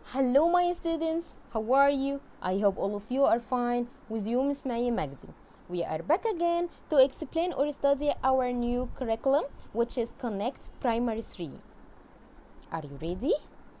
Hello my students, how are you? I hope all of you are fine with you Miss Maya Magdi. We are back again to explain or study our new curriculum which is Connect Primary 3. Are you ready?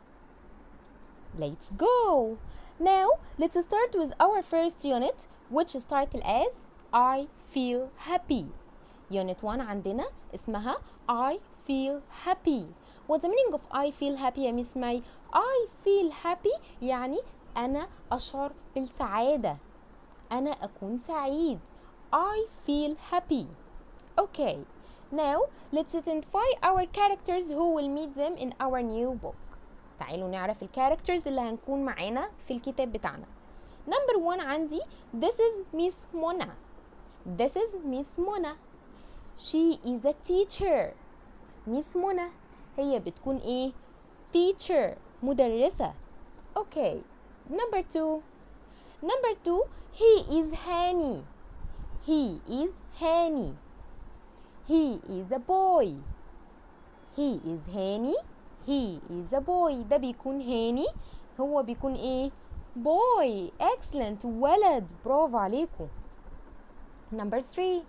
Let's go! Now, let's start with our first unit which is titled as I feel happy. Unit 1 عندنا اسمها I feel happy. What's the meaning of I feel happy يا Miss May? I feel happy يعني أنا أشعر بالسعادة. أنا أكون سعيد. I feel happy. Okay. Now, let's identify our characters who will meet them in our new book. تعالوا نعرف الكاركترز اللي هنكون معانا في الكتاب بتاعنا. Number one عندي This is Miss Mona. This is Miss Mona. She is a teacher. Miss Mona هي بتكون ايه؟ teacher مدرسة. Okay. Number two. Number two he is Hani. He is Hani. He is a boy. He is Hani. He is a boy. ده بيكون هاني هو بيكون ايه؟ boy. Excellent. ولد. برافو عليكم. Number three.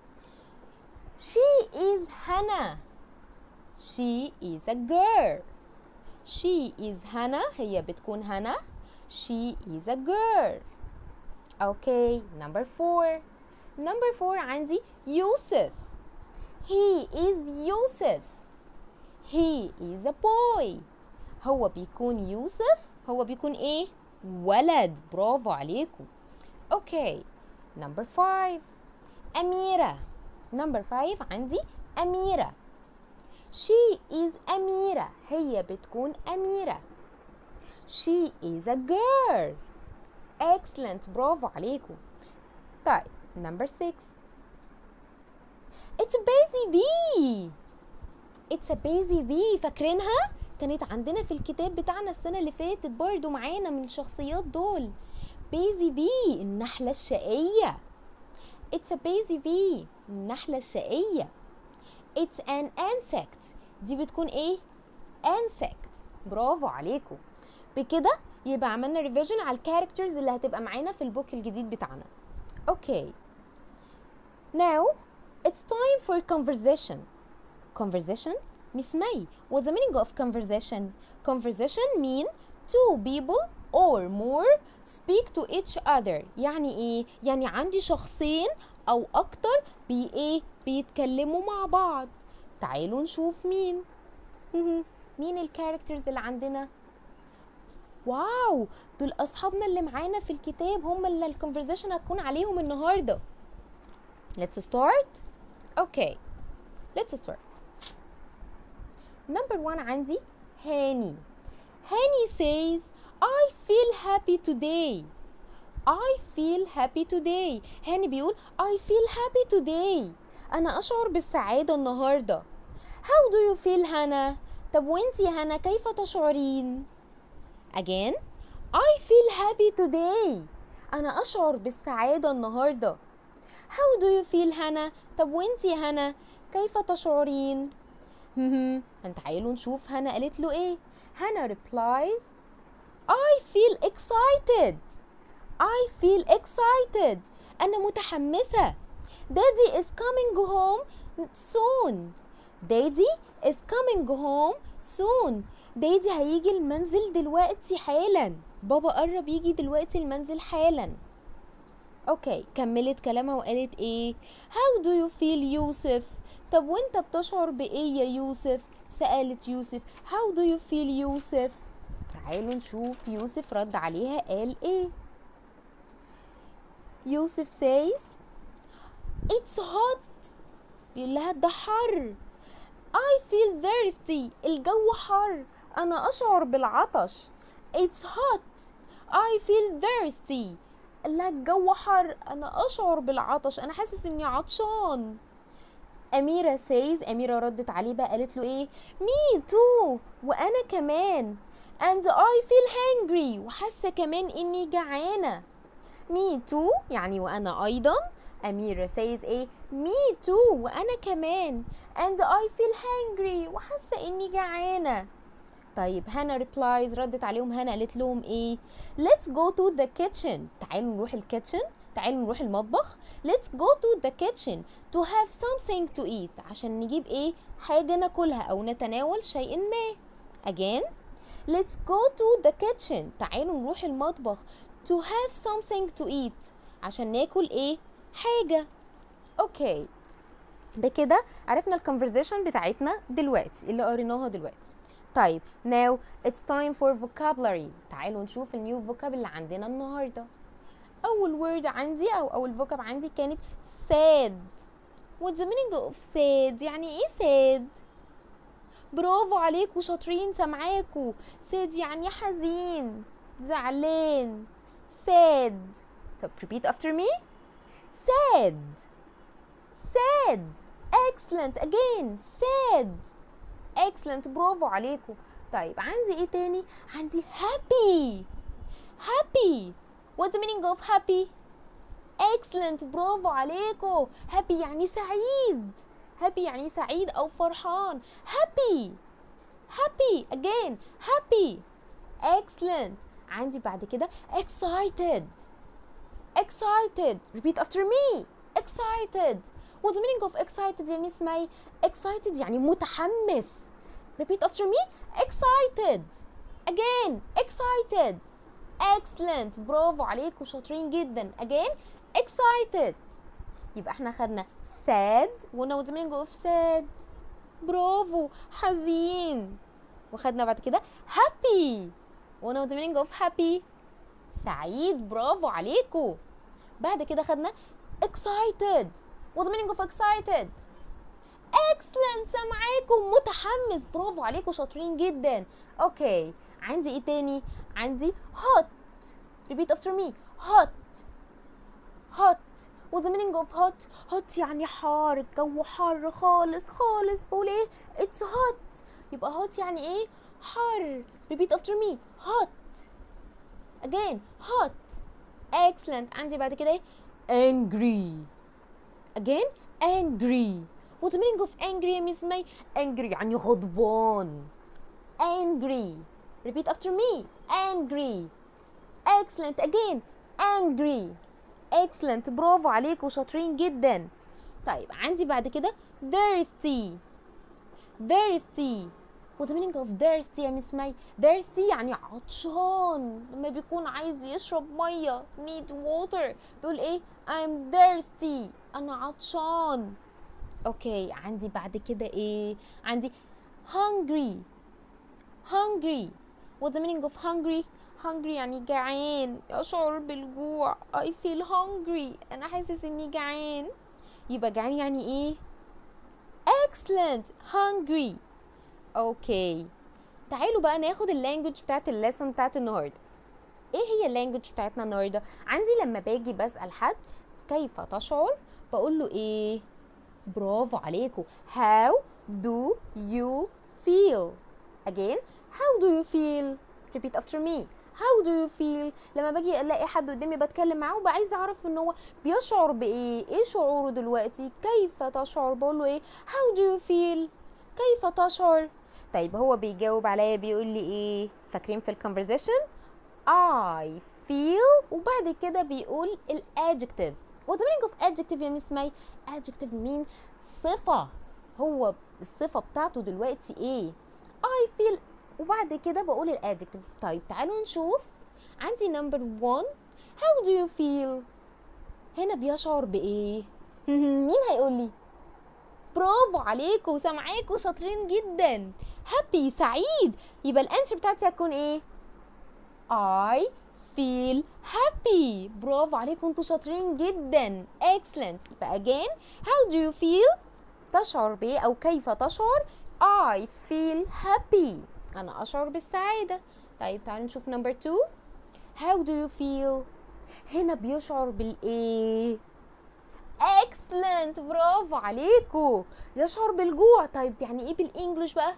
She is Hannah. She is a girl. She is Hannah. هي بتكون هنا. She is a girl. Okay. Number four. Number four عندي يوسف. He is يوسف. He is a boy. هو بيكون يوسف. هو بيكون ايه؟ ولد. برافو عليكم. Okay. Number five. أميرة. Number five عندي أميرة. She is أميرة. هي بتكون أميرة. She is a girl. Excellent. برافو عليكم. طيب. Number six. It's a busy bee. It's a busy bee. فاكرينها؟ كانت عندنا في الكتاب بتاعنا السنة اللي فاتت برضو معانا من الشخصيات دول. busy bee النحلة الشقية. It's a busy bee النحلة الشقية. It's an insect دي بتكون ايه؟ insect برافو عليكم. بكده يبقى عملنا ريفيجن على الكاركترز اللي هتبقى معانا في البوك الجديد بتاعنا. Okay. Now it's time for conversation. Conversation? Miss May, what's the meaning of conversation? Conversation mean two people or more speak to each other. يعني ايه؟ يعني عندي شخصين او اكتر بي ايه؟ بيتكلموا مع بعض. تعالوا نشوف مين. مين الكاركترز اللي عندنا؟ واو دول اصحابنا اللي معانا في الكتاب هم اللي الكونفرزيشن هتكون عليهم النهارده let's start okay let's start number one عندي هاني هاني says I feel happy today I feel happy today هاني بيقول I feel happy today أنا أشعر بالسعادة النهاردة How do you feel هنا؟ طب وانتي هنا كيف تشعرين؟ Again I feel happy today أنا أشعر بالسعادة النهاردة How do you feel هنا؟ طب وانتي هنا كيف تشعرين؟ تعالوا نشوف هنا قالت له ايه هنا replies I feel excited I feel excited أنا متحمسة Daddy is coming home soon Daddy is coming home soon دادي هيجي المنزل دلوقتي حالا بابا قرب يجي دلوقتي المنزل حالا اوكي كملت كلامها وقالت ايه how do you feel يوسف طب وانت بتشعر بايه يا يوسف سألت يوسف how do you feel يوسف تعالوا نشوف يوسف رد عليها قال ايه يوسف says it's hot بيقول لها ده حر I feel thirsty الجو حر أنا أشعر بالعطش It's hot I feel thirsty لا الجو حر أنا أشعر بالعطش أنا حاسس إني عطشان أميرة says أميرة ردت عليه بقى قالت له إيه me too وأنا كمان and I feel hungry وحاسة كمان إني جعانة me too يعني وأنا أيضا أميرة says إيه me too وأنا كمان and I feel hungry وحاسة إني جعانة طيب هنا replies ردت عليهم هنا قالت لهم ايه let's go to the kitchen تعالوا نروح الكيتشن تعالوا نروح المطبخ let's go to the kitchen to have something to eat عشان نجيب ايه حاجة ناكلها او نتناول شيء ما again let's go to the kitchen تعالوا نروح المطبخ to have something to eat عشان ناكل ايه حاجة اوكي بكده عرفنا الكونفرزيشن بتاعتنا دلوقتي اللي قريناها دلوقتي طيب now it's time for vocabulary تعالوا نشوف النيو vocab اللي عندنا النهارده اول word عندي او اول vocab عندي كانت sad what's the meaning of sad يعني ايه sad برافو عليكوا شاطرين سامعاكوا sad يعني حزين زعلان sad طب repeat after me sad sad excellent again sad excellent برافو عليكم طيب عندي ايه تاني عندي happy happy what's the meaning of happy excellent برافو عليكم happy يعني سعيد happy يعني سعيد او فرحان happy happy again happy excellent عندي بعد كده excited excited repeat after me excited what's the meaning of excited يا ميس ماي excited يعني متحمس repeat after me excited again excited excellent برافو عليكم شاطرين جدا again excited يبقى احنا خدنا sad وقلنا what's the meaning of sad برافو حزين وخدنا بعد كده happy وقلنا what's the meaning of happy سعيد برافو عليكم بعد كده خدنا excited what's the meaning of excited excellent سامعاكم متحمس برافو عليكم شاطرين جدا اوكي عندي ايه تاني عندي hot repeat after me hot hot what's the meaning of hot hot يعني حار الجو حر خالص خالص بقول ايه it's hot يبقى hot يعني ايه حر repeat after me hot again hot excellent عندي بعد كده ايه angry again angry what's the meaning of angry يا ميس مي angry يعني غضبان angry repeat after me angry excellent again angry excellent برافو عليكم شاطرين جدا طيب عندي بعد كده thirsty thirsty what's the meaning of thirsty يا ميس مي thirsty يعني عطشان لما بيكون عايز يشرب ميه need water بيقول ايه I'm thirsty انا عطشان اوكي عندي بعد كده ايه عندي hungry hungry what's the meaning of hungry hungry يعني جعان اشعر بالجوع I feel hungry انا حاسس اني جعان يبقى جعان يعني ايه excellent hungry اوكي تعالوا بقى ناخد اللانجوج بتاعت الليسون بتاعت النهارده ايه هي اللانجوج بتاعتنا النهارده عندي لما باجي بسال حد كيف تشعر بقول له ايه برافو عليكم how do you feel again how do you feel repeat after me how do you feel لما باجي الاقي حد قدامي بتكلم معاه وبقى عايزه اعرف ان هو بيشعر بايه ايه شعوره دلوقتي كيف تشعر بقول له ايه how do you feel كيف تشعر طيب هو بيجاوب عليا بيقول لي ايه فاكرين في الكونفرزيشن I feel وبعد كده بيقول الادجكتيف What's the meaning of adjective يا مس مي؟ adjective mean صفة هو الصفة بتاعته دلوقتي ايه؟ I feel وبعد كده بقول الادجكتيف طيب تعالوا نشوف عندي number one how do you feel؟ هنا بيشعر بإيه؟ مين هيقول لي؟ برافو عليكم سامعاكم شاطرين جدا هابي سعيد يبقى الانسر بتاعتي هتكون ايه I feel happy برافو عليكم انتوا شاطرين جدا excellent يبقى again how do you feel تشعر بايه او كيف تشعر I feel happy انا اشعر بالسعادة طيب تعالوا نشوف number two how do you feel هنا بيشعر بالايه excellent برافو عليكم يشعر بالجوع طيب يعني ايه بالانجلش بقى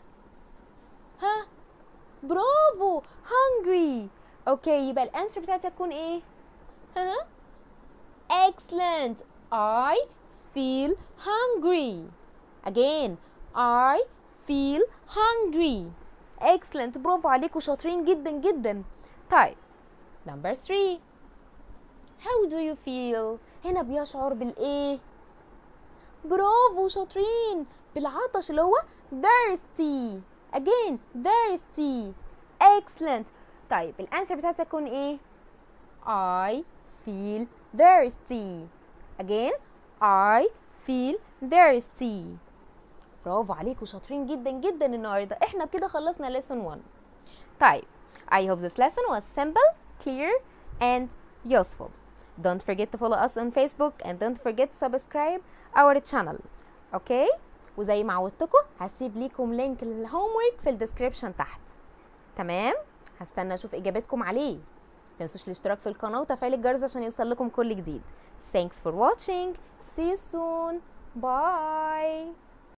ها برافو hungry اوكي يبقى الانسر بتاعتي هتكون ايه ها excellent I feel hungry again I feel hungry excellent برافو عليكم شاطرين جدا جدا طيب number 3 how do you feel هنا بيشعر بالايه برافو شاطرين بالعطش اللي هو thirsty again thirsty excellent طيب الانسر بتاعتك تكون ايه I feel thirsty again I feel thirsty برافو عليكم شاطرين جدا جدا النهارده احنا بكده خلصنا lesson 1 طيب I hope this lesson was simple clear and useful don't forget to follow us on Facebook and don't forget to subscribe our channel اوكي وزي ما عودتكم هسيب ليكم لينك للهوم ورك في الديسكريبشن تحت تمام هستنى اشوف اجابتكم عليه تنسوش الاشتراك في القناه وتفعيل الجرس عشان يوصل لكم كل جديد thanks for watching see you soon bye